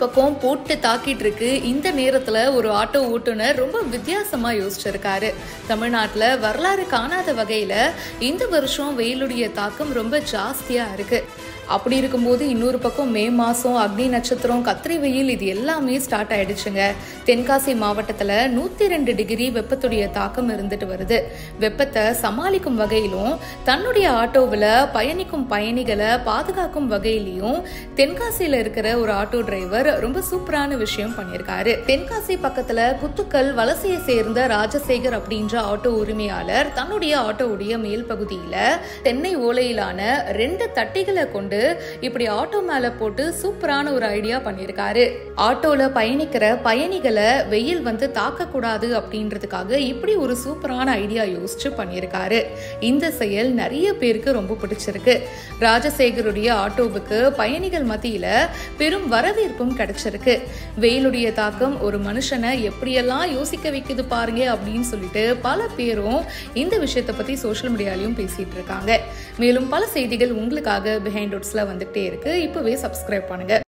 பக்கம் போட்டு தாக்கிட்டு இருக்கு இந்த நேரத்துல ஒரு ஆட்டோ ஓட்டுநர் ரொம்ப வித்தியாசமா யோசிச்சிருக்காரு தமிழ்நாட்டுல வரலாறு காணாத வகையில இந்த வருஷம் வெயிலுடைய தாக்கம் ரொம்ப ஜாஸ்தியா இருக்கு அப்படி இருக்கும்போது இன்னொரு பக்கம் மே மாதம் அக்னி நட்சத்திரம் கத்திரி வெயில் இது எல்லாமே ஸ்டார்ட் ஆயிடுச்சுங்க தென்காசி மாவட்டத்தில் நூற்றி ரெண்டு டிகிரி வெப்பத்துடைய தாக்கம் இருந்துட்டு வருது வெப்பத்தை சமாளிக்கும் வகையிலும் தன்னுடைய ஆட்டோவில் பயணிக்கும் பயணிகளை பாதுகாக்கும் வகையிலையும் தென்காசியில் இருக்கிற ஒரு ஆட்டோ டிரைவர் ரொம்ப சூப்பரான விஷயம் பண்ணியிருக்காரு தென்காசி பக்கத்தில் குத்துக்கல் வலசையை சேர்ந்த ராஜசேகர் அப்படின்ற ஆட்டோ உரிமையாளர் தன்னுடைய ஆட்டோவுடைய மேல் பகுதியில் தென்னை ஓலையிலான ரெண்டு தட்டிகளை கொண்டு இப்படி ஆட்டோ மேல போட்டு சூப்பரான ஒரு ஐடியா பண்ணியிருக்காரு ஆட்டோல பயணிக்கிற பயணிகளை வெயில் வந்து தாக்கக்கூடாது அப்படின்றதுக்காக இப்படி ஒரு சூப்பரான ஐடியா யோசிச்சு பண்ணியிருக்காரு இந்த செயல் நிறைய பேருக்கு ரொம்ப பிடிச்சிருக்கு ராஜசேகருடைய ஆட்டோவுக்கு பயணிகள் மத்தியில பெரும் வரவேற்பும் கிடைச்சிருக்கு வெயிலுடைய தாக்கம் ஒரு மனுஷனை எப்படியெல்லாம் யோசிக்க வைக்குது பாருங்க அப்படின்னு சொல்லிட்டு பல பேரும் இந்த விஷயத்தை பத்தி சோஷியல் மீடியாலையும் பேசிட்டு இருக்காங்க மேலும் பல செய்திகள் உங்களுக்காக பிஹைண்ட் வந்துகிட்டே இருக்கு இப்பவே சப்ஸ்கிரைப் பண்ணுங்க